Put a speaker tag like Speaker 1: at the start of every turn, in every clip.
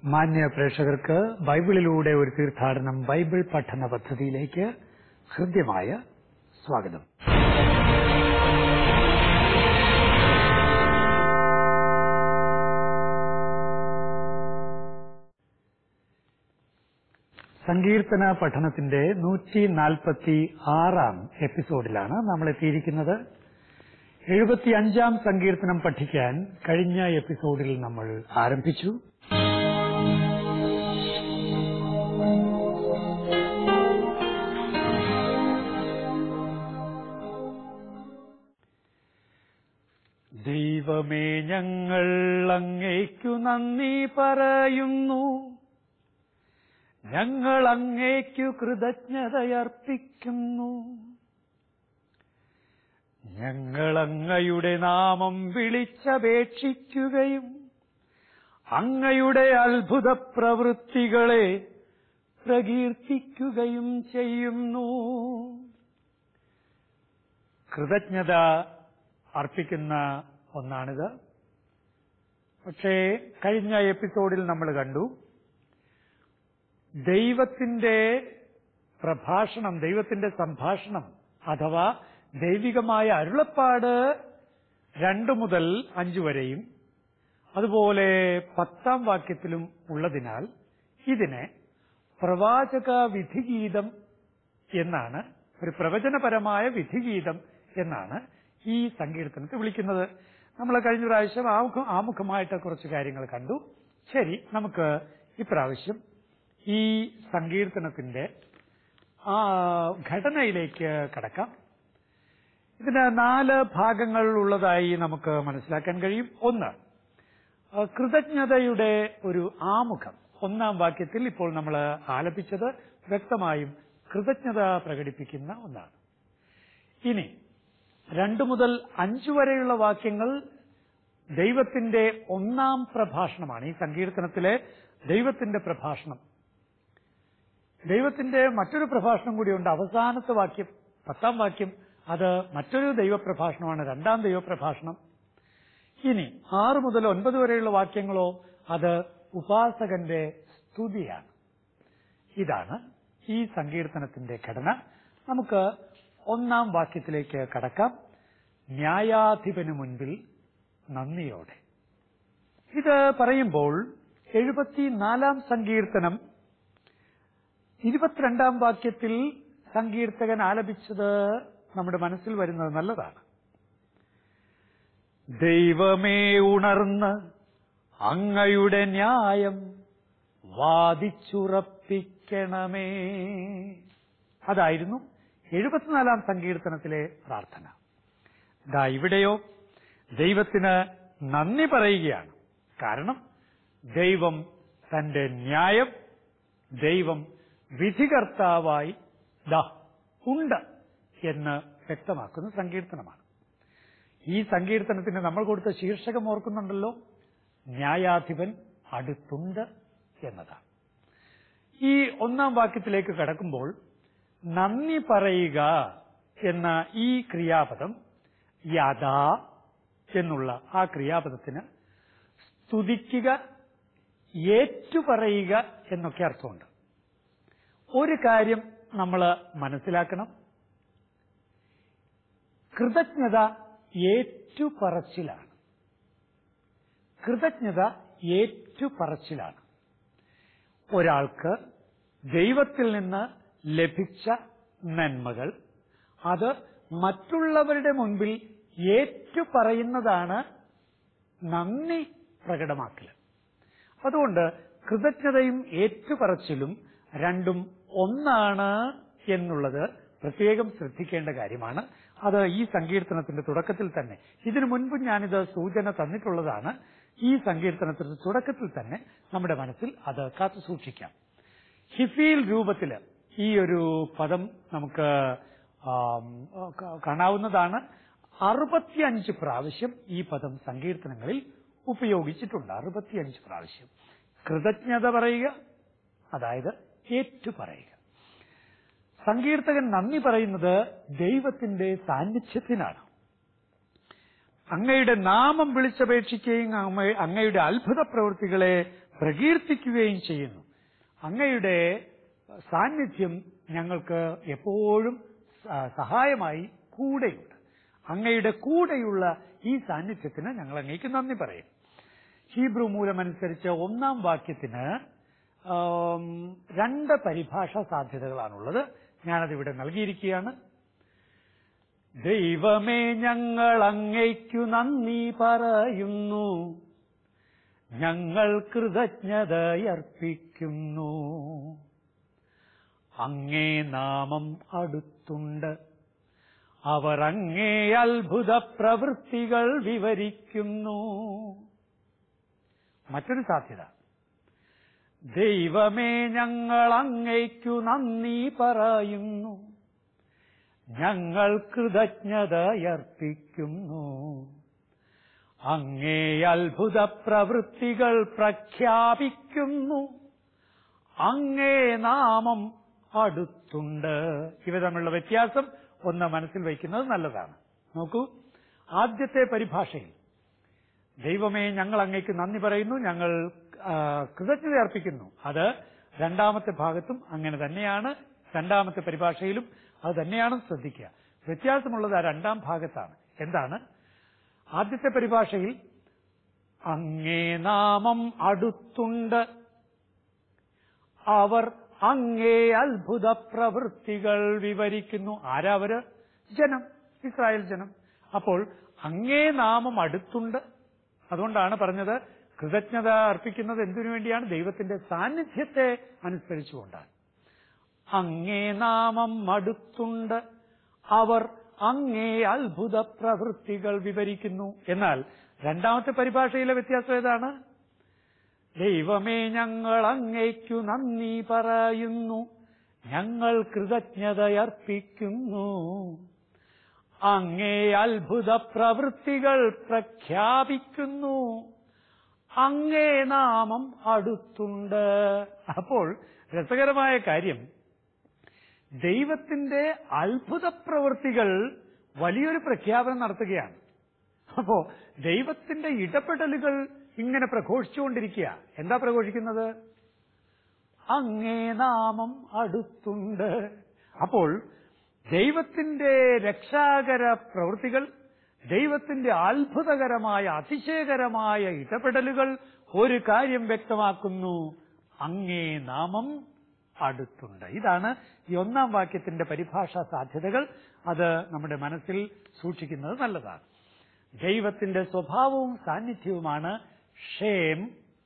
Speaker 1: മാന്യ പ്രേക്ഷകർക്ക് ബൈബിളിലൂടെ ഒരു തീർത്ഥാടനം ബൈബിൾ പഠന പദ്ധതിയിലേക്ക് ഹൃദ്യമായ സ്വാഗതം സങ്കീർത്തന പഠനത്തിന്റെ നൂറ്റി നാൽപ്പത്തി ആറാം എപ്പിസോഡിലാണ് നമ്മൾ എത്തിയിരിക്കുന്നത് എഴുപത്തിയഞ്ചാം സങ്കീർത്തനം പഠിക്കാൻ കഴിഞ്ഞ എപ്പിസോഡിൽ നമ്മൾ ആരംഭിച്ചു ദൈവമേ ഞങ്ങൾ അങ്ങേക്കു നന്ദി പറയുന്നു ഞങ്ങൾ അങ്ങേക്കു കൃതജ്ഞതയർപ്പിക്കുന്നു ഞങ്ങൾ അങ്ങയുടെ നാമം വിളിച്ചപേക്ഷിക്കുകയും അങ്ങയുടെ അത്ഭുത പ്രവൃത്തികളെ പ്രകീർത്തിക്കുകയും ചെയ്യുന്നു കൃതജ്ഞത അർപ്പിക്കുന്ന ഒന്നാണിത് പക്ഷേ കഴിഞ്ഞ എപ്പിസോഡിൽ നമ്മൾ കണ്ടു ദൈവത്തിന്റെ പ്രഭാഷണം ദൈവത്തിന്റെ സംഭാഷണം അഥവാ ദൈവികമായ അരുളപ്പാട് രണ്ടു മുതൽ അഞ്ചു വരെയും അതുപോലെ പത്താം വാക്യത്തിലും ഉള്ളതിനാൽ ഇതിനെ പ്രവാചക വിധിഗീതം എന്നാണ് ഒരു പ്രവചനപരമായ വിധിഗീതം എന്നാണ് ഈ സങ്കീർത്തനത്തെ വിളിക്കുന്നത് നമ്മൾ കഴിഞ്ഞ പ്രാവശ്യം ആമുഖ- ആമുഖമായിട്ട് കുറച്ച് കാര്യങ്ങൾ കണ്ടു ശരി നമുക്ക് ഇപ്രാവശ്യം ഈ സങ്കീർത്തനത്തിന്റെ ആ ഘടനയിലേക്ക് കടക്കാം ഇതിന് നാല് ഭാഗങ്ങൾ ഉള്ളതായി നമുക്ക് മനസ്സിലാക്കാൻ കഴിയും ഒന്ന് ആ, കൃതജ്ഞതയുടെ ഒരു ആമുഖം ഒന്നാം വാക്യത്തിൽ ഇപ്പോൾ നമ്മൾ ആലപിച്ചത് വ്യക്തമായും കൃതജ്ഞത പ്രകടിപ്പിക്കുന്ന ഒന്നാണ് ഇനി രണ്ടു മുതൽ അഞ്ചു വരെയുള്ള വാക്യങ്ങൾ ദൈവത്തിന്റെ ഒന്നാം പ്രഭാഷണമാണ് ഈ സങ്കീർത്തനത്തിലെ ദൈവത്തിന്റെ പ്രഭാഷണം ദൈവത്തിന്റെ മറ്റൊരു പ്രഭാഷണം കൂടിയുണ്ട് അവസാനത്തെ വാക്യം പത്താം വാക്യം അത് മറ്റൊരു ദൈവപ്രഭാഷണമാണ് രണ്ടാം ദൈവപ്രഭാഷണം ഇനി ആറ് മുതൽ ഒൻപത് വരെയുള്ള വാക്യങ്ങളോ അത് ഉപാസകന്റെ സ്തുതിയാണ് ഇതാണ് ഈ സങ്കീർത്തനത്തിന്റെ ഘടന നമുക്ക് ഒന്നാം വാക്യത്തിലേക്ക് കടക്കാം ന്യായാധിപന് മുൻപിൽ നന്ദിയോടെ ഇത് പറയുമ്പോൾ എഴുപത്തിനാലാം സങ്കീർത്തനം ഇരുപത്തിരണ്ടാം വാക്യത്തിൽ സങ്കീർത്തകൻ ആലപിച്ചത് നമ്മുടെ മനസ്സിൽ വരുന്നത് നല്ലതാണ് ദൈവമേ ഉണർന്ന് അങ്ങയുടെ ന്യായം വാദിച്ചുറപ്പിക്കണമേ അതായിരുന്നു എഴുപത്തിനാലാം സങ്കീർത്തനത്തിലെ പ്രാർത്ഥന ദാ ഇവിടെയോ ദൈവത്തിന് നന്ദി പറയുകയാണ് കാരണം ദൈവം തന്റെ ന്യായം ദൈവം വിധികർത്താവായി ദാ ഉണ്ട് എന്ന് വ്യക്തമാക്കുന്ന സങ്കീർത്തനമാണ് ഈ സങ്കീർത്തനത്തിന് നമ്മൾ കൊടുത്ത ശീർഷകം ഓർക്കുന്നുണ്ടല്ലോ ന്യായാധിപൻ അടുത്തുണ്ട് എന്നതാണ് ഈ ഒന്നാം വാക്യത്തിലേക്ക് കടക്കുമ്പോൾ നന്ദി പറയുക എന്ന ഈ ക്രിയാപദം യഥാ എന്നുള്ള ആ ക്രിയാപദത്തിന് സ്തുതിക്കുക ഏറ്റുപറയുക എന്നൊക്കെ അർത്ഥമുണ്ട് ഒരു കാര്യം നമ്മൾ മനസ്സിലാക്കണം കൃതജ്ഞത ഏറ്റുപറച്ചിലാണ് കൃതജ്ഞത ഏറ്റുപറച്ചിലാണ് ഒരാൾക്ക് ദൈവത്തിൽ നിന്ന് ലഭിച്ച നന്മകൾ അത് മറ്റുള്ളവരുടെ മുൻപിൽ ഏറ്റുപറയുന്നതാണ് നന്ദി പ്രകടമാക്കൽ അതുകൊണ്ട് കൃതജ്ഞതയും ഏറ്റുപറച്ചിലും രണ്ടും ഒന്നാണ് എന്നുള്ളത് പ്രത്യേകം ശ്രദ്ധിക്കേണ്ട കാര്യമാണ് അത് ഈ സങ്കീർത്തനത്തിന്റെ തുടക്കത്തിൽ തന്നെ ഇതിനു മുൻപ് ഞാനിത് സൂചന തന്നിട്ടുള്ളതാണ് ഈ സങ്കീർത്തനത്തിന്റെ തുടക്കത്തിൽ തന്നെ നമ്മുടെ മനസ്സിൽ അത് കാത്തു സൂക്ഷിക്കാം ഹിഫീൽ രൂപത്തില് ഈ ഒരു പദം നമുക്ക് ആം, ക- കാണാവുന്നതാണ് അറുപത്തിയഞ്ച് പ്രാവശ്യം ഈ പദം സങ്കീർത്തനങ്ങളിൽ ഉപയോഗിച്ചിട്ടുണ്ട് അറുപത്തിയഞ്ച് പ്രാവശ്യം കൃതജ്ഞത പറയുക അതായത് ഏറ്റു പറയുക സങ്കീർത്തകൻ നന്ദി പറയുന്നത് ദൈവത്തിന്റെ സാന്നിധ്യത്തിനാണ് അങ്ങയുടെ നാമം വിളിച്ചപേക്ഷിക്കുകയും അങ്ങ- അങ്ങയുടെ അത്ഭുത പ്രവൃത്തികളെ പ്രകീർത്തിക്കുകയും ചെയ്യുന്നു അങ്ങയുടെ സാന്നിധ്യം ഞങ്ങൾക്ക് എപ്പോഴും സ- സഹായമായി കൂടെയുണ്ട് അങ്ങയുടെ കൂടെയുള്ള ഈ സാന്നിധ്യത്തിന് ഞങ്ങൾ അങ്ങേക്ക് നന്ദി പറയും ഹീബ്രു മൂലമനുസരിച്ച് ഒന്നാം വാക്യത്തിന് ആം, രണ്ട് പരിഭാഷാ സാധ്യതകളാണുള്ളത് ഞാനതിവിടെ നൽകിയിരിക്കുകയാണ് ദൈവമേ ഞങ്ങൾ അങ്ങയ്ക്കു നന്ദി പറയുന്നു ഞങ്ങൾ കൃതജ്ഞതയർപ്പിക്കുന്നു അങ്ങേ നാമം അടുത്തുണ്ട് അവർ അങ്ങേ അത്ഭുത പ്രവൃത്തികൾ വിവരിക്കുന്നു മറ്റൊരു സാധ്യത ദൈവമേ ഞങ്ങൾ അങ്ങയ്ക്കു നന്ദി പറയുന്നു ഞങ്ങൾ കൃതജ്ഞതയർപ്പിക്കുന്നു അങ്ങേ അത്ഭുത പ്രവൃത്തികൾ പ്രഖ്യാപിക്കുന്നു അങ്ങേ നാമം അടുത്തുണ്ട് ഇവ തമ്മിലുള്ള വ്യത്യാസം ഒന്ന് മനസ്സിൽ വയ്ക്കുന്നത് നല്ലതാണ് നോക്കൂ ആദ്യത്തെ പരിഭാഷയിൽ ദൈവമേ ഞങ്ങൾ അങ്ങേക്ക് നന്ദി പറയുന്നു ഞങ്ങൾ ആ, കൃതജ്ഞത അർപ്പിക്കുന്നു അത് രണ്ടാമത്തെ ഭാഗത്തും അങ്ങനെ തന്നെയാണ് രണ്ടാമത്തെ പരിഭാഷയിലും അത് തന്നെയാണ് ശ്രദ്ധിക്കുക വ്യത്യാസമുള്ളത് ആ രണ്ടാം ഭാഗത്താണ് എന്താണ് ആദ്യത്തെ പരിഭാഷയിൽ അങ്ങേ നാമം അടുത്തുണ്ട് അവർ അങ്ങേ അത്ഭുത പ്രവൃത്തികൾ വിവരിക്കുന്നു ആരാവര് ജനം ഇസ്രായേൽ ജനം അപ്പോൾ അങ്ങേ നാമം അടുത്തുണ്ട് അതുകൊണ്ടാണ് പറഞ്ഞത് കൃതജ്ഞത അർപ്പിക്കുന്നത് എന്തിനു വേണ്ടിയാണ് ദൈവത്തിന്റെ സാന്നിധ്യത്തെ അനുസരിച്ചുകൊണ്ടാണ് അങ്ങേ നാമം അടുത്തുണ്ട് അവർ അങ്ങേ അത്ഭുത പ്രവൃത്തികൾ വിവരിക്കുന്നു എന്നാൽ രണ്ടാമത്തെ പരിഭാഷയിലെ വ്യത്യാസം ഏതാണ് ദൈവമേ ഞങ്ങൾ അങ്ങേക്കു നന്ദി പറയുന്നു ഞങ്ങൾ കൃതജ്ഞതയർപ്പിക്കുന്നു അങ്ങേ അത്ഭുത പ്രവൃത്തികൾ പ്രഖ്യാപിക്കുന്നു അങ്ങേ നാമം അടുത്തുണ്ട് അപ്പോൾ രസകരമായ കാര്യം ദൈവത്തിന്റെ അത്ഭുത പ്രവൃത്തികൾ വലിയൊരു പ്രഖ്യാപനം നടത്തുകയാണ് അപ്പോ ദൈവത്തിന്റെ ഇടപെടലുകൾ ഇങ്ങനെ പ്രഘോഷിച്ചുകൊണ്ടിരിക്കുക എന്താ പ്രഘോഷിക്കുന്നത് അങ്ങേ നാമം അടുത്തുണ്ട് അപ്പോൾ ദൈവത്തിന്റെ രക്ഷാകര പ്രവൃത്തികൾ ദൈവത്തിന്റെ അത്ഭുതകരമായ അതിശയകരമായ ഇടപെടലുകൾ ഒരു കാര്യം വ്യക്തമാക്കുന്നു അങ്ങേ നാമം അടുത്തുണ്ട് ഇതാണ് ഈ ഒന്നാം വാക്യത്തിന്റെ പരിഭാഷാ സാധ്യതകൾ അത് നമ്മുടെ മനസ്സിൽ സൂക്ഷിക്കുന്നത് നല്ലതാണ് ദൈവത്തിന്റെ സ്വഭാവവും സാന്നിധ്യവുമാണ് ഷേം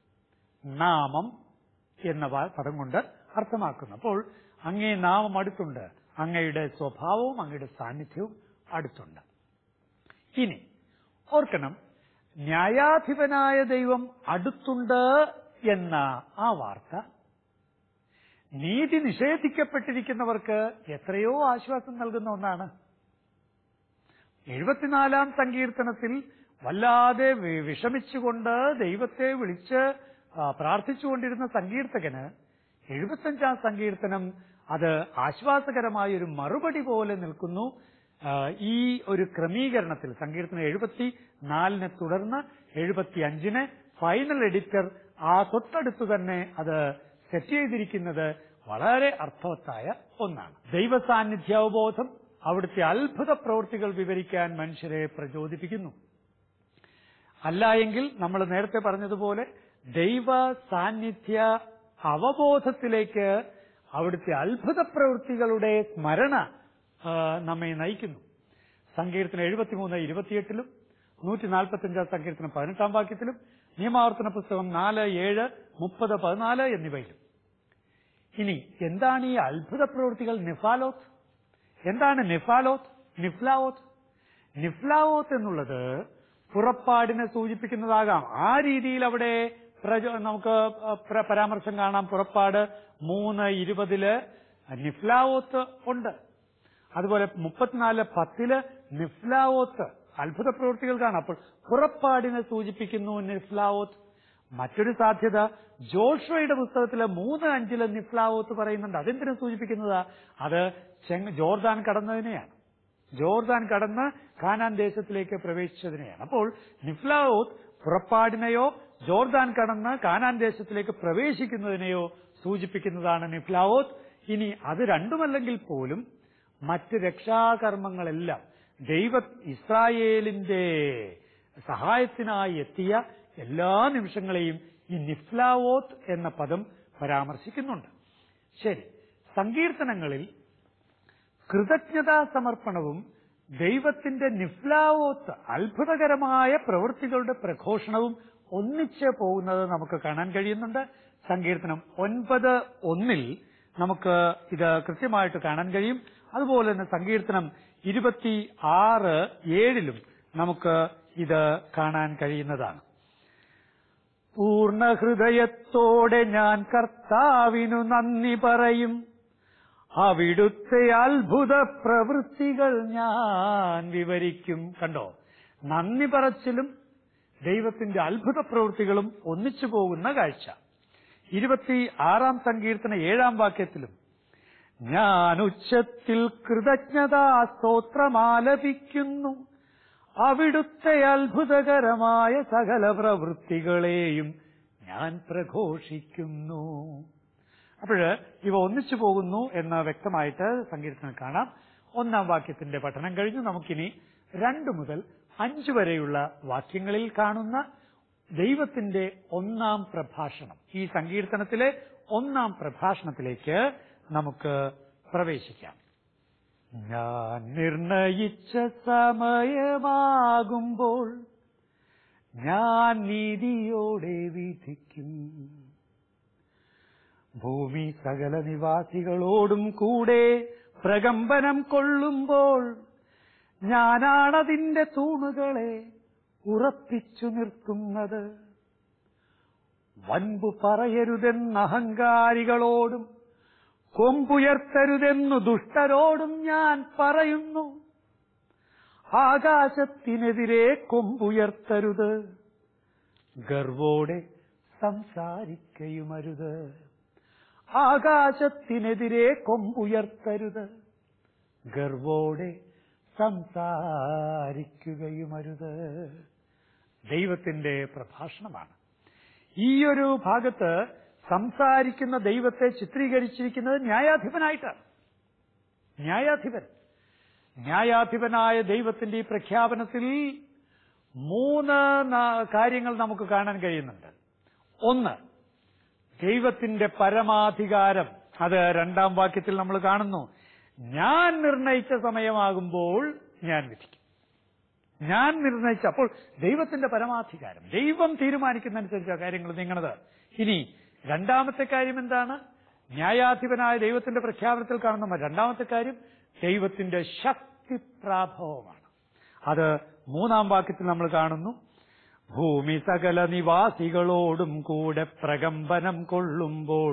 Speaker 1: നാമം എന്ന വാ- പദം കൊണ്ട് അർത്ഥമാക്കുന്നു അപ്പോൾ അങ്ങേ നാമം അടുത്തുണ്ട് അങ്ങയുടെ സ്വഭാവവും അങ്ങയുടെ സാന്നിധ്യവും അടുത്തുണ്ട് ഇനി ഓർക്കണം ന്യായാധിപനായ ദൈവം അടുത്തുണ്ട് എന്ന ആ വാർത്ത നീതി നിഷേധിക്കപ്പെട്ടിരിക്കുന്നവർക്ക് എത്രയോ ആശ്വാസം നൽകുന്ന ഒന്നാണ് എഴുപത്തിനാലാം സങ്കീർത്തനത്തിൽ വല്ലാതെ വി- വിഷമിച്ചുകൊണ്ട് ദൈവത്തെ വിളിച്ച് ആ, പ്രാർത്ഥിച്ചുകൊണ്ടിരുന്ന സങ്കീർത്തകന് എഴുപത്തഞ്ചാം സങ്കീർത്തനം അത് ആശ്വാസകരമായ ഒരു മറുപടി പോലെ നിൽക്കുന്നു ആ, ഈ ഒരു ക്രമീകരണത്തിൽ സങ്കീർത്തനം എഴുപത്തി നാലിനെ തുടർന്ന് എഴുപത്തി അഞ്ചിന് ഫൈനൽ എഡിറ്റർ ആ തൊട്ടടുത്ത് തന്നെ അത് സെറ്റ് ചെയ്തിരിക്കുന്നത് വളരെ അർത്ഥവത്തായ ഒന്നാണ് ദൈവസാന്നിധ്യ അവബോധം അവിടുത്തെ അത്ഭുത പ്രവൃത്തികൾ വിവരിക്കാൻ മനുഷ്യരെ പ്രചോദിപ്പിക്കുന്നു അല്ല എങ്കിൽ നമ്മൾ നേരത്തെ പറഞ്ഞതുപോലെ ദൈവ സാന്നിധ്യ അവബോധത്തിലേക്ക് അവിടുത്തെ അത്ഭുത പ്രവൃത്തികളുടെ സ്മരണ ആ, നമ്മെ നയിക്കുന്നു സങ്കീർത്തനം എഴുപത്തിമൂന്ന് ഇരുപത്തിയെട്ടിലും നൂറ്റി നാൽപ്പത്തിയഞ്ചാം സങ്കീർത്തനം പതിനെട്ടാം വാക്യത്തിലും നിയമാവർത്തന പുസ്തകം നാല് ഏഴ് മുപ്പത് പതിനാല് എന്നിവയിലും ഇനി എന്താണ് ഈ അത്ഭുത പ്രവൃത്തികൾ നിഫാലോത്ത് എന്താണ് നിഫാലോത്ത് നിഫ്ലാവോത്ത് നിഫ്ലാവോത്ത് എന്നുള്ളത് പുറപ്പാടിനെ സൂചിപ്പിക്കുന്നതാകാം ആ രീതിയിൽ അവിടെ പ്രചോ- നമുക്ക് പ്ര- പരാമർശം കാണാം പുറപ്പാട് മൂന്ന് ഇരുപതില് നിഫ്ലാവോത്ത് ഉണ്ട് അതുപോലെ മുപ്പത്തിനാല് പത്തില് നിഫ്ലാവോത്ത് അത്ഭുത പ്രവൃത്തികൾ കാണാം അപ്പോൾ പുറപ്പാടിനെ സൂചിപ്പിക്കുന്നു നിഫ്ലാവോത്ത് മറ്റൊരു സാധ്യത ജോഷുവയുടെ പുസ്തകത്തിലെ മൂന്ന് അഞ്ചില് നിഫ്ലാവോത്ത് പറയുന്നുണ്ട് അതെന്തിനു സൂചിപ്പിക്കുന്നതാ അത് ചെങ് ജോർദാൻ കടന്നതിനെയാണ് ജോർദാൻ കടന്ന് കാനാൻ ദേശത്തിലേക്ക് പ്രവേശിച്ചതിനെയാണ് അപ്പോൾ നിഫ്ലാവോത്ത് പുറപ്പാടിനെയോ ജോർദാൻ കടന്ന് കാനാൻ ദേശത്തിലേക്ക് പ്രവേശിക്കുന്നതിനെയോ സൂചിപ്പിക്കുന്നതാണ് നിഫ്ലാവോത്ത് ഇനി അത് രണ്ടുമല്ലെങ്കിൽ പോലും മറ്റ് രക്ഷാകർമ്മങ്ങളെല്ലാം ദൈവ ഇസ്രായേലിന്റെ സഹായത്തിനായി എത്തിയ എല്ലാ നിമിഷങ്ങളെയും ഈ നിഫ്ലാവോത്ത് എന്ന പദം പരാമർശിക്കുന്നുണ്ട് ശരി സങ്കീർത്തനങ്ങളിൽ കൃതജ്ഞതാ സമർപ്പണവും ദൈവത്തിന്റെ നിഫ്ലാവോത്ത് അത്ഭുതകരമായ പ്രവൃത്തികളുടെ പ്രഘോഷണവും ഒന്നിച്ച് പോകുന്നത് നമുക്ക് കാണാൻ കഴിയുന്നുണ്ട് സങ്കീർത്തനം ഒൻപത് ഒന്നിൽ നമുക്ക് ഇത് കൃത്യമായിട്ട് കാണാൻ കഴിയും അതുപോലെ തന്നെ സങ്കീർത്തനം ഇരുപത്തി ആറ് ഏഴിലും നമുക്ക് ഇത് കാണാൻ കഴിയുന്നതാണ് പൂർണ്ണ ഹൃദയത്തോടെ ഞാൻ കർത്താവിനു നന്ദി പറയും അവിടുത്തെ അത്ഭുത പ്രവൃത്തികൾ ഞാൻ വിവരിക്കും കണ്ടോ നന്ദി പറച്ചിലും ദൈവത്തിന്റെ അത്ഭുത പ്രവൃത്തികളും ഒന്നിച്ചു പോകുന്ന കാഴ്ച ഇരുപത്തി ആറാം സങ്കീർത്തന ഏഴാം വാക്യത്തിലും ഞാൻ ഉച്ചത്തിൽ കൃതജ്ഞതാ സ്തോത്രമാലപിക്കുന്നു അവിടുത്തെ അത്ഭുതകരമായ സകല പ്രവൃത്തികളെയും ഞാൻ പ്രഘോഷിക്കുന്നു അപ്പോൾ ഇവ ഒന്നിച്ചു പോകുന്നു എന്ന് വ്യക്തമായിട്ട് സങ്കീർത്തനം കാണാം ഒന്നാം വാക്യത്തിന്റെ പഠനം കഴിഞ്ഞു നമുക്കിനി രണ്ടു മുതൽ അഞ്ചു വരെയുള്ള വാക്യങ്ങളിൽ കാണുന്ന ദൈവത്തിന്റെ ഒന്നാം പ്രഭാഷണം ഈ സങ്കീർത്തനത്തിലെ ഒന്നാം പ്രഭാഷണത്തിലേക്ക് നമുക്ക് പ്രവേശിക്കാം ഞാൻ നിർണയിച്ച സമയമാകുമ്പോൾ ഞാൻ നീതിയോടെ വിധിക്കും ഭൂമി സകല നിവാസികളോടും കൂടെ പ്രകമ്പനം കൊള്ളുമ്പോൾ ഞാനാണതിന്റെ തൂണുകളെ ഉറപ്പിച്ചു നിർത്തുന്നത് വൻപു പറയരുതെന്ന് അഹങ്കാരികളോടും കൊമ്പുയർത്തരുതെന്നു ദുഷ്ടരോടും ഞാൻ പറയുന്നു ആകാശത്തിനെതിരെ കൊമ്പുയർത്തരുത് ഗർവോടെ സംസാരിക്കയുമരുത് ആകാശത്തിനെതിരെ കൊമ്പുയർത്തരുത് ഗർവോടെ സംസാരിക്കുകയുമരുത് ദൈവത്തിന്റെ പ്രഭാഷണമാണ് ഈ ഒരു ഭാഗത്ത് സംസാരിക്കുന്ന ദൈവത്തെ ചിത്രീകരിച്ചിരിക്കുന്നത് ന്യായാധിപനായിട്ടാണ് ന്യായാധിപൻ ന്യായാധിപനായ ദൈവത്തിന്റെ ഈ പ്രഖ്യാപനത്തിൽ മൂന്ന് ന- കാര്യങ്ങൾ നമുക്ക് കാണാൻ കഴിയുന്നുണ്ട് ഒന്ന് ദൈവത്തിന്റെ പരമാധികാരം അത് രണ്ടാം വാക്യത്തിൽ നമ്മൾ കാണുന്നു ഞാൻ നിർണയിച്ച സമയമാകുമ്പോൾ ഞാൻ വിധിക്കും ഞാൻ നിർണയിച്ച അപ്പോൾ ദൈവത്തിന്റെ പരമാധികാരം ദൈവം തീരുമാനിക്കുന്നതനുസരിച്ച് കാര്യങ്ങൾ നീങ്ങണത് ഇനി രണ്ടാമത്തെ കാര്യം എന്താണ് ന്യായാധിപനായ ദൈവത്തിന്റെ പ്രഖ്യാപനത്തിൽ കാണുന്ന രണ്ടാമത്തെ കാര്യം ദൈവത്തിന്റെ ശക്തി പ്രാഭവമാണ് അത് മൂന്നാം വാക്യത്തിൽ നമ്മൾ കാണുന്നു ഭൂമി സകല നിവാസികളോടും കൂടെ പ്രകമ്പനം കൊള്ളുമ്പോൾ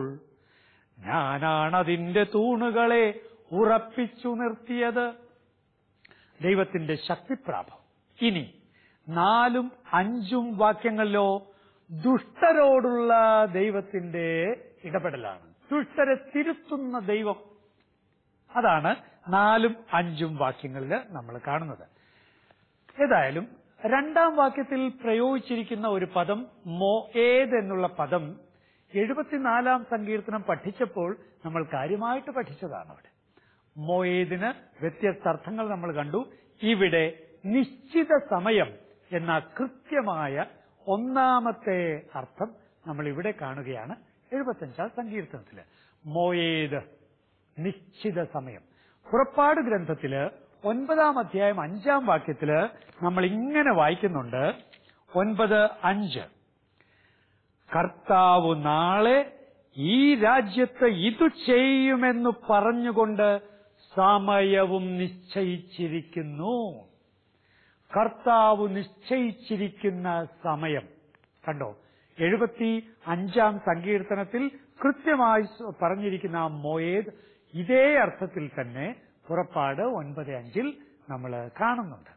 Speaker 1: ഞാനാണതിന്റെ തൂണുകളെ ഉറപ്പിച്ചു നിർത്തിയത് ദൈവത്തിന്റെ ശക്തിപ്രാഭം ഇനി നാലും അഞ്ചും വാക്യങ്ങളിലോ ദുഷ്ടരോടുള്ള ദൈവത്തിന്റെ ഇടപെടലാണ് ദുഷ്ടരെ തിരുത്തുന്ന ദൈവം അതാണ് നാലും അഞ്ചും വാക്യങ്ങളിൽ നമ്മൾ കാണുന്നത് ഏതായാലും രണ്ടാം വാക്യത്തിൽ പ്രയോഗിച്ചിരിക്കുന്ന ഒരു പദം മോഏദ് എന്നുള്ള പദം എഴുപത്തിനാലാം സങ്കീർത്തനം പഠിച്ചപ്പോൾ നമ്മൾ കാര്യമായിട്ട് പഠിച്ചതാണ് അവിടെ മോയേദിന് വ്യത്യസ്ത അർത്ഥങ്ങൾ നമ്മൾ കണ്ടു ഇവിടെ നിശ്ചിത സമയം എന്ന കൃത്യമായ ഒന്നാമത്തെ അർത്ഥം നമ്മൾ ഇവിടെ കാണുകയാണ് എഴുപത്തഞ്ചാം സങ്കീർത്തനത്തില് മോയേദ് നിശ്ചിത സമയം പുറപ്പാട് ഗ്രന്ഥത്തില് ഒൻപതാം അധ്യായം അഞ്ചാം വാക്യത്തില് നമ്മൾ ഇങ്ങനെ വായിക്കുന്നുണ്ട് ഒൻപത് അഞ്ച് കർത്താവ് നാളെ ഈ രാജ്യത്ത് ഇതു ചെയ്യുമെന്ന് പറഞ്ഞുകൊണ്ട് സമയവും നിശ്ചയിച്ചിരിക്കുന്നു കർത്താവ് നിശ്ചയിച്ചിരിക്കുന്ന സമയം കണ്ടോ എഴുപത്തി അഞ്ചാം സങ്കീർത്തനത്തിൽ കൃത്യമായി സ- പറഞ്ഞിരിക്കുന്ന ആ മോയേദ് ഇതേ അർത്ഥത്തിൽ തന്നെ പുറപ്പാട് ഒൻപത് അഞ്ചിൽ നമ്മൾ കാണുന്നുണ്ട്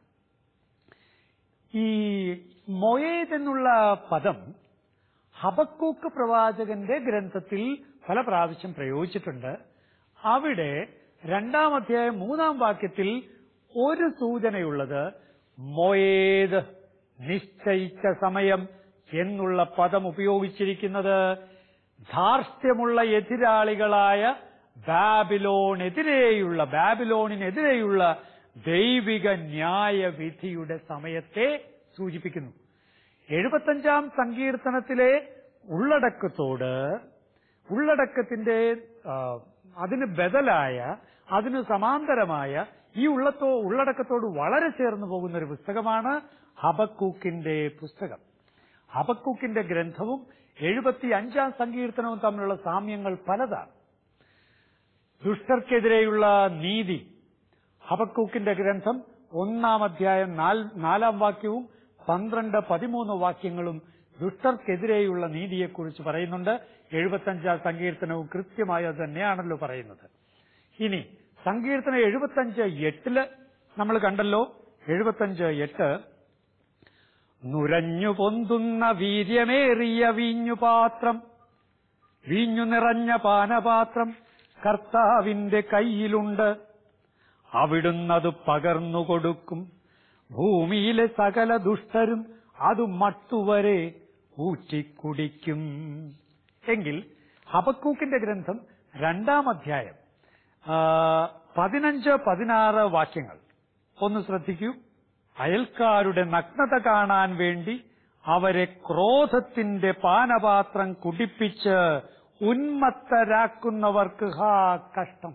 Speaker 1: ഈ മൊയേദ് എന്നുള്ള പദം ഹബക്കൂക്ക് പ്രവാചകന്റെ ഗ്രന്ഥത്തിൽ പല പ്രാവശ്യം പ്രയോഗിച്ചിട്ടുണ്ട് അവിടെ രണ്ടാം അധ്യായം മൂന്നാം വാക്യത്തിൽ ഒരു സൂചനയുള്ളത് മൊയേത് നിശ്ചയിച്ച സമയം എന്നുള്ള പദം ഉപയോഗിച്ചിരിക്കുന്നത് ധാർഷ്ട്യമുള്ള എതിരാളികളായ ബാബിലോണെതിരെയുള്ള ബാബിലോണിനെതിരെയുള്ള ദൈവിക ന്യായവിധിയുടെ സമയത്തെ സൂചിപ്പിക്കുന്നു എഴുപത്തഞ്ചാം സങ്കീർത്തനത്തിലെ ഉള്ളടക്കത്തോട് ഉള്ളടക്കത്തിന്റെ ആ, അതിന് ബദലായ അതിന് സമാന്തരമായ ഈ ഉള്ളത്തോ ഉള്ളടക്കത്തോട് വളരെ ചേർന്ന് പോകുന്ന ഒരു പുസ്തകമാണ് ഹബക്കൂക്കിന്റെ പുസ്തകം ഹബക്കൂക്കിന്റെ ഗ്രന്ഥവും എഴുപത്തി അഞ്ചാം സങ്കീർത്തനവും തമ്മിലുള്ള സാമ്യങ്ങൾ പലതാണ് ദുഷ്ടർക്കെതിരെയുള്ള നീതി ഹബക്കൂക്കിന്റെ ഗ്രന്ഥം ഒന്നാം അധ്യായം നാല്- നാലാം വാക്യവും പന്ത്രണ്ട് പതിമൂന്ന് വാക്യങ്ങളും ദുഷ്ടർക്കെതിരെയുള്ള നീതിയെക്കുറിച്ച് പറയുന്നുണ്ട് എഴുപത്തഞ്ചാം സങ്കീർത്തനവും കൃത്യമായി അത് തന്നെയാണല്ലോ പറയുന്നത് ഇനി സങ്കീർത്തനം എഴുപത്തഞ്ച് എട്ടില് നമ്മൾ കണ്ടല്ലോ എഴുപത്തഞ്ച് എട്ട് നുരഞ്ഞു പൊന്തുന്ന വീര്യമേറിയ വീഞ്ഞുപാത്രം വീഞ്ഞു നിറഞ്ഞ പാനപാത്രം കർത്താവിന്റെ കയ്യിലുണ്ട് അവിടുന്നത് പകർന്നു കൊടുക്കും ഭൂമിയിലെ സകല ദുഷ്ടരും അത് മട്ടുവരെ ഊറ്റിക്കുടിക്കും എങ്കിൽ ഹബക്കൂക്കിന്റെ ഗ്രന്ഥം രണ്ടാം അധ്യായം ആ, പതിനഞ്ച് പതിനാറ് വാക്യങ്ങൾ ഒന്ന് ശ്രദ്ധിക്കൂ അയൽക്കാരുടെ നഗ്നത കാണാൻ വേണ്ടി അവരെ ക്രോധത്തിന്റെ പാനപാത്രം കുടിപ്പിച്ച് ഉന്മത്തരാക്കുന്നവർക്ക് ഹാ കഷ്ടം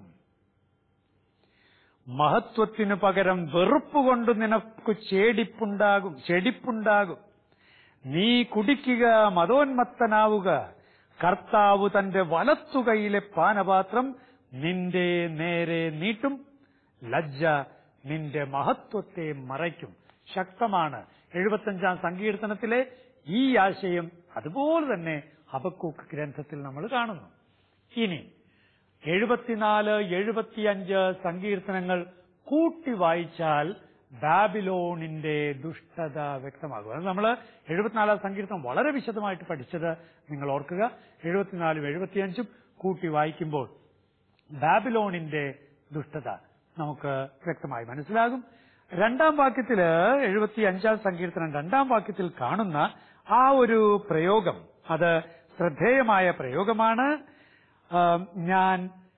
Speaker 1: മഹത്വത്തിനു പകരം വെറുപ്പുകൊണ്ട് നിനക്ക് ചേടിപ്പുണ്ടാകും ചെടിപ്പുണ്ടാകും നീ കുടിക്കുക മതോന്മത്തനാവുക കർത്താവ് തന്റെ വലത്തുകൈയിലെ പാനപാത്രം നിന്റെ നേരെ നീട്ടും ലജ്ജ നിന്റെ മഹത്വത്തെ മറയ്ക്കും ശക്തമാണ് എഴുപത്തഞ്ചാം സങ്കീർത്തനത്തിലെ ഈ ആശയം അതുപോലെ തന്നെ ഹബക്കൂക്ക് ഗ്രന്ഥത്തിൽ നമ്മൾ കാണുന്നു ഇനി എഴുപത്തിനാല് എഴുപത്തിയഞ്ച് സങ്കീർത്തനങ്ങൾ കൂട്ടി വായിച്ചാൽ ബാബിലോണിന്റെ ദുഷ്ടത വ്യക്തമാകും അത് നമ്മൾ എഴുപത്തിനാലാം സങ്കീർത്തനം വളരെ വിശദമായിട്ട് പഠിച്ചത് നിങ്ങൾ ഓർക്കുക എഴുപത്തിനാലും എഴുപത്തിയഞ്ചും കൂട്ടി വായിക്കുമ്പോൾ ബാബിലോണിന്റെ ദുഷ്ടത നമുക്ക് വ്യക്തമായി മനസ്സിലാകും രണ്ടാം വാക്യത്തില് എഴുപത്തി അഞ്ചാം സങ്കീർത്തനം രണ്ടാം വാക്യത്തിൽ കാണുന്ന ആ ഒരു പ്രയോഗം അത് ശ്രദ്ധേയമായ പ്രയോഗമാണ് ആ, ഞാൻ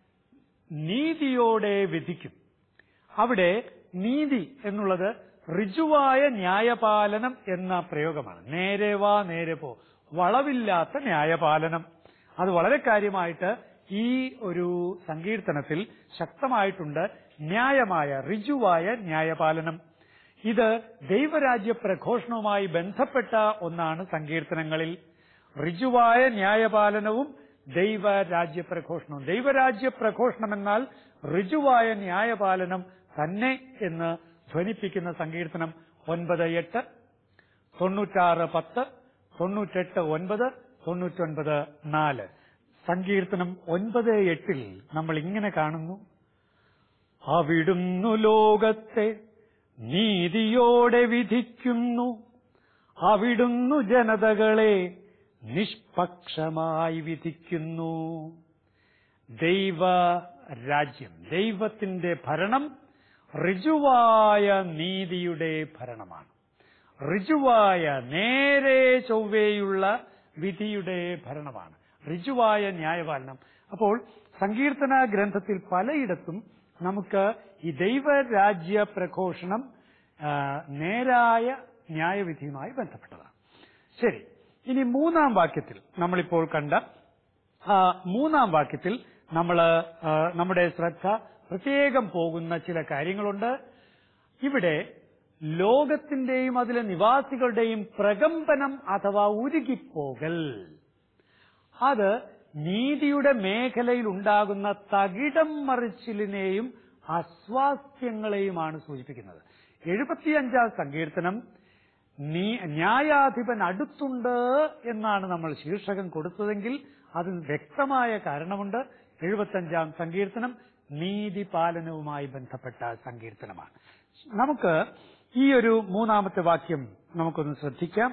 Speaker 1: നീതിയോടെ വിധിക്കും അവിടെ നീതി എന്നുള്ളത് ഋജുവായ ന്യായപാലനം എന്ന പ്രയോഗമാണ് നേരെ വാ നേരെ പോ വളവില്ലാത്ത ന്യായപാലനം അത് വളരെ കാര്യമായിട്ട് ഈ ഒരു സങ്കീർത്തനത്തിൽ ശക്തമായിട്ടുണ്ട് ന്യായമായ ഋജുവായ ന്യായപാലനം ഇത് ദൈവരാജ്യ പ്രഘോഷണവുമായി ബന്ധപ്പെട്ട ഒന്നാണ് സങ്കീർത്തനങ്ങളിൽ ഋജുവായ ന്യായപാലനവും ദൈവരാജ്യ പ്രഘോഷണവും ദൈവരാജ്യ പ്രഘോഷണം എന്നാൽ ഋജുവായ ന്യായപാലനം തന്നെ എന്ന് ധ്വനിപ്പിക്കുന്ന സങ്കീർത്തനം ഒൻപത് എട്ട് തൊണ്ണൂറ്റാറ് പത്ത് തൊണ്ണൂറ്റെട്ട് ഒൻപത് തൊണ്ണൂറ്റൊൻപത് നാല് സങ്കീർത്തനം ഒൻപത് എട്ടിൽ നമ്മൾ ഇങ്ങനെ കാണുന്നു അവിടുന്നു ലോകത്തെ നീതിയോടെ വിധിക്കുന്നു അവിടുന്നു ജനതകളെ നിഷ്പക്ഷമായി വിധിക്കുന്നു ദൈവ രാജ്യം ദൈവത്തിന്റെ ഭരണം ഋജുവായ നീതിയുടെ ഭരണമാണ് ഋജുവായ നേരെ ചൊവ്വേയുള്ള വിധിയുടെ ഭരണമാണ് ഋജുവായ ന്യായപാലനം അപ്പോൾ സങ്കീർത്തന ഗ്രന്ഥത്തിൽ പലയിടത്തും നമുക്ക് ഈ ദൈവരാജ്യ പ്രഘോഷണം ആ, നേരായ ന്യായവിധിയുമായി ബന്ധപ്പെട്ടതാണ് ശരി ഇനി മൂന്നാം വാക്യത്തിൽ നമ്മളിപ്പോൾ കണ്ട ആ, മൂന്നാം വാക്യത്തിൽ നമ്മൾ നമ്മുടെ ശ്രദ്ധ പ്രത്യേകം പോകുന്ന ചില കാര്യങ്ങളുണ്ട് ഇവിടെ ലോകത്തിന്റെയും അതിലെ നിവാസികളുടെയും പ്രകമ്പനം അഥവാ ഉരുകിപ്പോകൽ അത് നീതിയുടെ മേഖലയിൽ ഉണ്ടാകുന്ന തകിടം മറിച്ചിലിനെയും അസ്വാസ്ഥ്യങ്ങളെയുമാണ് സൂചിപ്പിക്കുന്നത് എഴുപത്തിയഞ്ചാം സങ്കീർത്തനം നീ ന്യായാധിപൻ അടുത്തുണ്ട് എന്നാണ് നമ്മൾ ശീർഷകം കൊടുത്തതെങ്കിൽ അതിന് വ്യക്തമായ കാരണമുണ്ട് എഴുപത്തഞ്ചാം സങ്കീർത്തനം നീതിപാലനവുമായി ബന്ധപ്പെട്ട സങ്കീർത്തനമാണ് നമുക്ക് ഈ ഒരു മൂന്നാമത്തെ വാക്യം നമുക്കൊന്ന് ശ്രദ്ധിക്കാം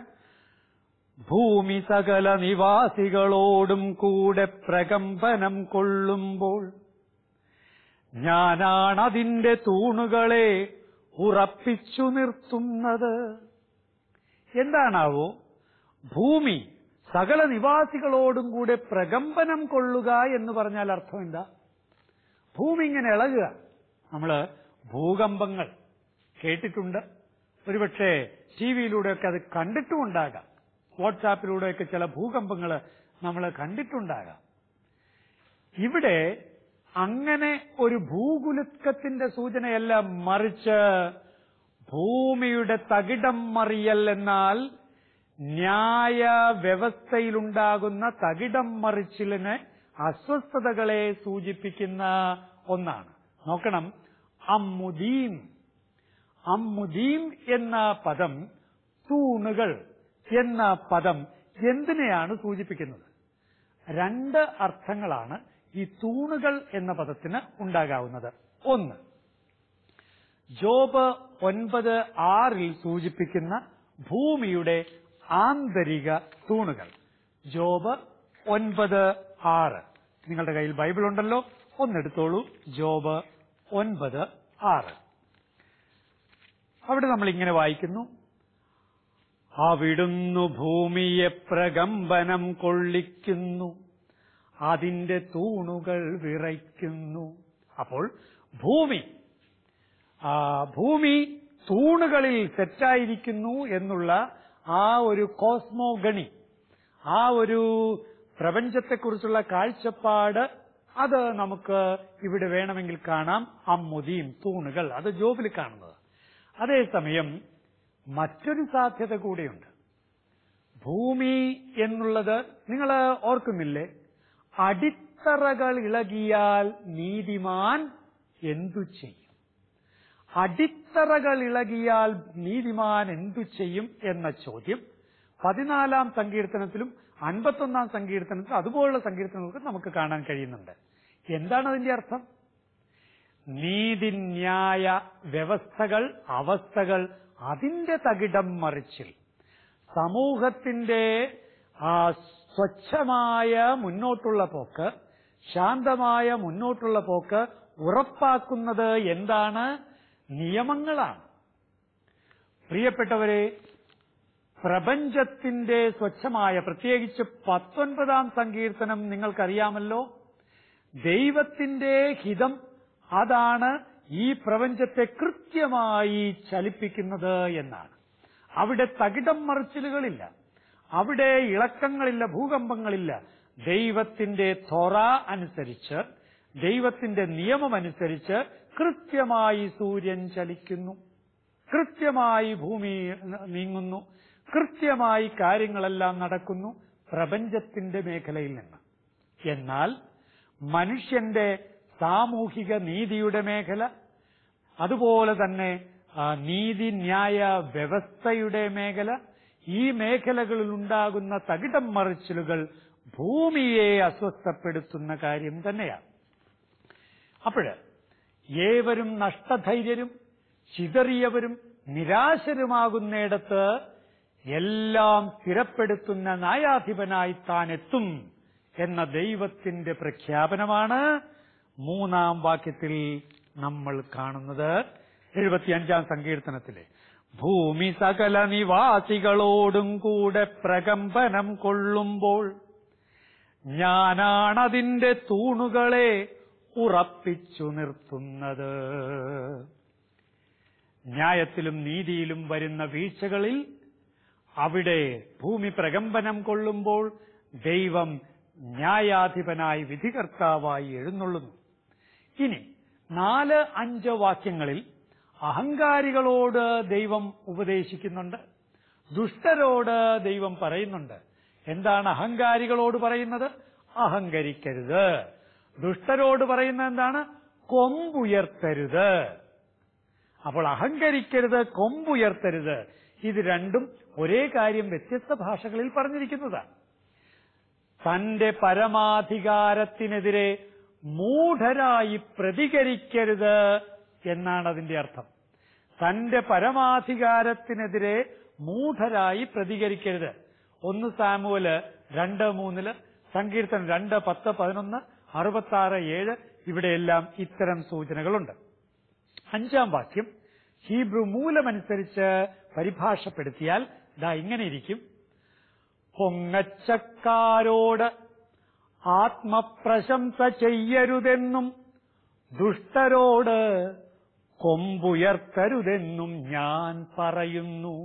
Speaker 1: ഭൂമി സകല നിവാസികളോടും കൂടെ പ്രകമ്പനം കൊള്ളുമ്പോൾ ഞാനാണതിന്റെ തൂണുകളെ ഉറപ്പിച്ചു നിർത്തുന്നത് എന്താണാവോ ഭൂമി സകല നിവാസികളോടും കൂടെ പ്രകമ്പനം കൊള്ളുക എന്ന് പറഞ്ഞാൽ അർത്ഥം എന്താ ഭൂമി ഇങ്ങനെ ഇളകുക നമ്മള് ഭൂകമ്പങ്ങൾ കേട്ടിട്ടുണ്ട് ഒരുപക്ഷെ ടി വിയിലൂടെയൊക്കെ അത് കണ്ടിട്ടുമുണ്ടാകാം വാട്സാപ്പിലൂടെയൊക്കെ ചില ഭൂകമ്പങ്ങൾ നമ്മൾ കണ്ടിട്ടുണ്ടാകാം ഇവിടെ അങ്ങനെ ഒരു ഭൂകുലുക്കത്തിന്റെ സൂചനയല്ല മറിച്ച് ഭൂമിയുടെ തകിടം മറിയൽ എന്നാൽ ന്യായ വ്യവസ്ഥയിലുണ്ടാകുന്ന തകിടം മറിച്ചിലിന് അസ്വസ്ഥതകളെ സൂചിപ്പിക്കുന്ന ഒന്നാണ് നോക്കണം അമ്മുദീം അമ്മുദീം എന്ന പദം തൂണുകൾ എന്ന പദം എന്തിനെയാണ് സൂചിപ്പിക്കുന്നത് രണ്ട് അർത്ഥങ്ങളാണ് ഈ തൂണുകൾ എന്ന പദത്തിന് ഉണ്ടാകാവുന്നത് ഒന്ന് ജോബ് ഒൻപത് ആറിൽ സൂചിപ്പിക്കുന്ന ഭൂമിയുടെ ആന്തരിക തൂണുകൾ ജോബ് ഒൻപത് ആറ് നിങ്ങളുടെ കയ്യിൽ ബൈബിൾ ഉണ്ടല്ലോ ഒന്നെടുത്തോളൂ ജോബ് ഒൻപത് ആറ് അവിടെ നമ്മൾ ഇങ്ങനെ വായിക്കുന്നു അവിടുന്നു ഭൂമിയെ പ്രകമ്പനം കൊള്ളിക്കുന്നു അതിന്റെ തൂണുകൾ വിറയ്ക്കുന്നു അപ്പോൾ ഭൂമി ആ ഭൂമി തൂണുകളിൽ സെറ്റായിരിക്കുന്നു എന്നുള്ള ആ ഒരു കോസ്മോഗണി ആ ഒരു പ്രപഞ്ചത്തെക്കുറിച്ചുള്ള കാഴ്ചപ്പാട് അത് നമുക്ക് ഇവിടെ വേണമെങ്കിൽ കാണാം അമ്മുതിയും തൂണുകൾ അത് ജോബിൽ കാണുന്നത് അതേസമയം മറ്റൊരു സാധ്യത കൂടിയുണ്ട് ഭൂമി എന്നുള്ളത് നിങ്ങൾ ഓർക്കുന്നില്ലേ അടിത്തറകൾ ഇളകിയാൽ നീതിമാൻ എന്തു ചെയ്യും അടിത്തറകൾ ഇളകിയാൽ നീതിമാൻ എന്തു ചെയ്യും എന്ന ചോദ്യം പതിനാലാം സങ്കീർത്തനത്തിലും അൻപത്തൊന്നാം സങ്കീർത്തനത്തിലും അതുപോലുള്ള സങ്കീർത്തനങ്ങൾക്ക് നമുക്ക് കാണാൻ കഴിയുന്നുണ്ട് എന്താണ് അതിന്റെ അർത്ഥം നീതിന്യായ വ്യവസ്ഥകൾ അവസ്ഥകൾ അതിന്റെ തകിടം മറിച്ചിൽ സമൂഹത്തിന്റെ ആ സ്വച്ഛമായ മുന്നോട്ടുള്ള പോക്ക് ശാന്തമായ മുന്നോട്ടുള്ള പോക്ക് ഉറപ്പാക്കുന്നത് എന്താണ് നിയമങ്ങളാണ് പ്രിയപ്പെട്ടവരെ പ്രപഞ്ചത്തിന്റെ സ്വച്ഛമായ പ്രത്യേകിച്ച് പത്തൊൻപതാം സങ്കീർത്തനം നിങ്ങൾക്കറിയാമല്ലോ ദൈവത്തിന്റെ ഹിതം അതാണ് ഈ പ്രപഞ്ചത്തെ കൃത്യമായി ചലിപ്പിക്കുന്നത് എന്നാണ് അവിടെ തകിടം മറിച്ചിലുകളില്ല അവിടെ ഇളക്കങ്ങളില്ല ഭൂകമ്പങ്ങളില്ല ദൈവത്തിന്റെ തൊറ അനുസരിച്ച് ദൈവത്തിന്റെ നിയമമനുസരിച്ച് കൃത്യമായി സൂര്യൻ ചലിക്കുന്നു കൃത്യമായി ഭൂമി നീങ്ങുന്നു കൃത്യമായി കാര്യങ്ങളെല്ലാം നടക്കുന്നു പ്രപഞ്ചത്തിന്റെ മേഖലയിൽ നിന്ന് എന്നാൽ മനുഷ്യന്റെ സാമൂഹിക നീതിയുടെ മേഖല അതുപോലെ തന്നെ ആ, നീതിന്യായ വ്യവസ്ഥയുടെ മേഖല ഈ മേഖലകളിൽ ഉണ്ടാകുന്ന തകിടം മറിച്ചിലുകൾ ഭൂമിയെ അസ്വസ്ഥപ്പെടുത്തുന്ന കാര്യം തന്നെയാണ് അപ്പോഴ് ഏവരും നഷ്ടധൈര്യരും ചിതറിയവരും നിരാശരുമാകുന്നിടത്ത് എല്ലാം സ്ഥിരപ്പെടുത്തുന്ന ന്യായാധിപനായി താൻ എത്തും എന്ന ദൈവത്തിന്റെ പ്രഖ്യാപനമാണ് മൂന്നാം വാക്യത്തിൽ നമ്മൾ കാണുന്നത് എഴുപത്തിയഞ്ചാം സങ്കീർത്തനത്തിലെ ഭൂമി സകല നിവാസികളോടും കൂടെ പ്രകമ്പനം കൊള്ളുമ്പോൾ ഞാനാണതിന്റെ തൂണുകളെ ഉറപ്പിച്ചു നിർത്തുന്നത് ന്യായത്തിലും നീതിയിലും വരുന്ന വീഴ്ചകളിൽ അവിടെ ഭൂമി പ്രകമ്പനം കൊള്ളുമ്പോൾ ദൈവം ന്യായാധിപനായി വിധികർത്താവായി എഴുന്നള്ളുന്നു ഇനി നാല് അഞ്ച് വാക്യങ്ങളിൽ അഹങ്കാരികളോട് ദൈവം ഉപദേശിക്കുന്നുണ്ട് ദുഷ്ടരോട് ദൈവം പറയുന്നുണ്ട് എന്താണ് അഹങ്കാരികളോട് പറയുന്നത് അഹങ്കരിക്കരുത് ദുഷ്ടരോട് പറയുന്നത് എന്താണ് കൊമ്പുയർത്തരുത് അപ്പോൾ അഹങ്കരിക്കരുത് കൊമ്പുയർത്തരുത് ഇത് രണ്ടും ഒരേ കാര്യം വ്യത്യസ്ത ഭാഷകളിൽ പറഞ്ഞിരിക്കുന്നതാണ് തന്റെ പരമാധികാരത്തിനെതിരെ മൂഢരായി പ്രതികരിക്കരുത് എന്നാണ് അതിന്റെ അർത്ഥം തന്റെ പരമാധികാരത്തിനെതിരെ മൂഢരായി പ്രതികരിക്കരുത് ഒന്ന് സാമുവല് രണ്ട് മൂന്നില് സങ്കീർത്തനം രണ്ട് പത്ത് പതിനൊന്ന് അറുപത്തി ആറ് ഏഴ് ഇവിടെയെല്ലാം ഇത്തരം സൂചനകളുണ്ട് അഞ്ചാം വാക്യം ഹീബ്രു മൂലമനുസരിച്ച് പരിഭാഷപ്പെടുത്തിയാൽ ഇതാ ഇങ്ങനെ ഇരിക്കും പൊങ്ങച്ചക്കാരോട് ആത്മപ്രശംസ ചെയ്യരുതെന്നും ദുഷ്ടരോട് കൊമ്പുയർത്തരുതെന്നും ഞാൻ പറയുന്നു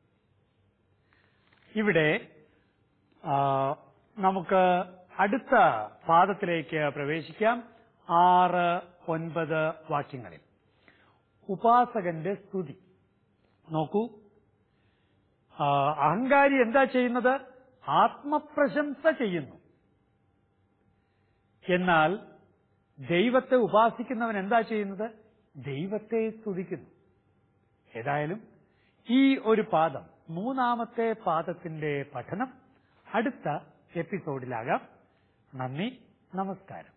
Speaker 1: ഇവിടെ ആ, നമുക്ക് അടുത്ത പാദത്തിലേക്ക് പ്രവേശിക്കാം ആറ് ഒൻപത് വാക്യങ്ങളിൽ ഉപാസകന്റെ സ്തുതി നോക്കൂ ആ, അഹങ്കാരി എന്താ ചെയ്യുന്നത് ആത്മപ്രശംസ ചെയ്യുന്നു എന്നാൽ ദൈവത്തെ ഉപാസിക്കുന്നവൻ എന്താ ചെയ്യുന്നത് ദൈവത്തെ സ്തുതിക്കുന്നു ഏതായാലും ഈ ഒരു പാദം മൂന്നാമത്തെ പാദത്തിന്റെ പഠനം അടുത്ത എപ്പിസോഡിലാകാം നന്ദി നമസ്കാരം